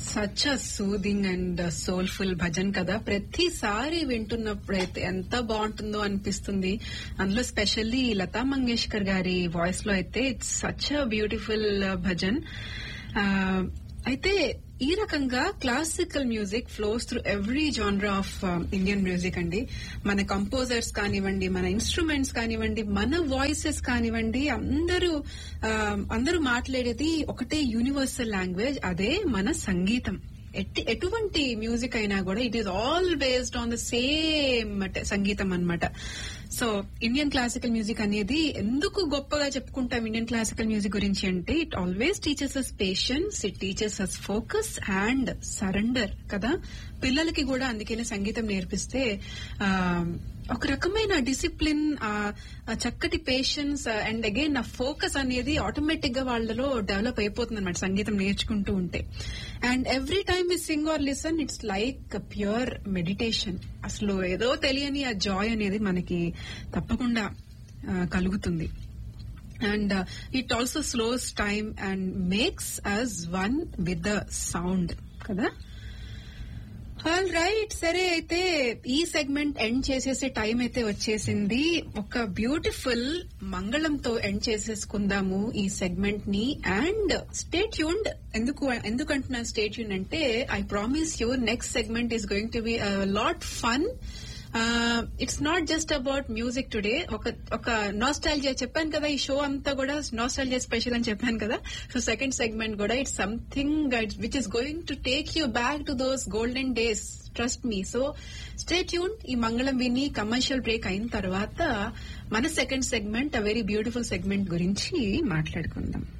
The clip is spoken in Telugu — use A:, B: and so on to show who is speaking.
A: such a soothing and soulful bhajan కదా ప్రతిసారి వింటున్నప్పుడైతే ఎంత బాగుంటుందో అనిపిస్తుంది అందులో స్పెషల్లీ లతా మంగేష్కర్ గారి వాయిస్ లో అయితే it's such a beautiful bhajan ఆ, అయితే ఈ రకంగా classical music flows through every genre of Indian music అండి మన కంపోజర్స్ కానివ్వండి మన ఇన్స్ట్రుమెంట్స్ కానివ్వండి మన వాయిసెస్ కానివ్వండి అందరూ ఆ, అందరూ మాట్లాడేది ఒకటే యూనివర్సల్ లాంగ్వేజ్ అదే మన సంగీతం ఎట్టి ఎటువంటి మ్యూజిక్ అయినా కూడా it is all based on the same సంగీతం అన్నమాట సో ఇండియన్ క్లాసికల్ మ్యూజిక్ అనేది ఎందుకు గొప్పగా చెప్పుకుంటాం ఇండియన్ క్లాసికల్ మ్యూజిక్ గురించి అంటే it always teaches us patience it teaches us focus and surrender కదా పిల్లలకి కూడా అందుకనే సంగీతం నేర్పిస్తే ఆ, ఒక రకమైన డిసిప్లిన్ చక్కటి patience and again uh focus అనేది ఆటోమేటిక్ గా వాళ్ళలో డెవలప్ అయిపోతుంది అనమాట సంగీతం నేర్చుకుంటూ ఉంటే and every time we sing or listen it's like pure meditation అసలు ఏదో తెలియని ఆ జాయ్ అనేది మనకి తప్పకుండా ఆ, కలుగుతుంది and it also slows time and makes us one with the sound కదా ఆల్ రైట్ సరే అయితే ఈ సెగ్మెంట్ ఎండ్ చేసేసే టైం అయితే వచ్చేసింది ఒక బ్యూటిఫుల్ మంగళంతో ఎండ్ చేసేసుకుందాము ఈ సెగ్మెంట్ ని అండ్ స్టేట్ ట్యూన్డ్ ఎందుకు ఎందుకంటున్నాను స్టేట్ ట్యూన్ అంటే I promise you next segment is going to be lot fun it's not just about music today ఒక ఒక నాస్టాలజియా చెప్పాను కదా ఈ షో అంతా కూడా నాస్టాలజియా స్పెషల్ అని చెప్పాను కదా సో సెకండ్ సెగ్మెంట్ కూడా it's something which is going to take you back to those golden days trust me so stay tune ఈ మంగళం విని కమర్షియల్ బ్రేక్ అయిన తర్వాత మన second segment a very beautiful segment గురించి మాట్లాడుకుందాం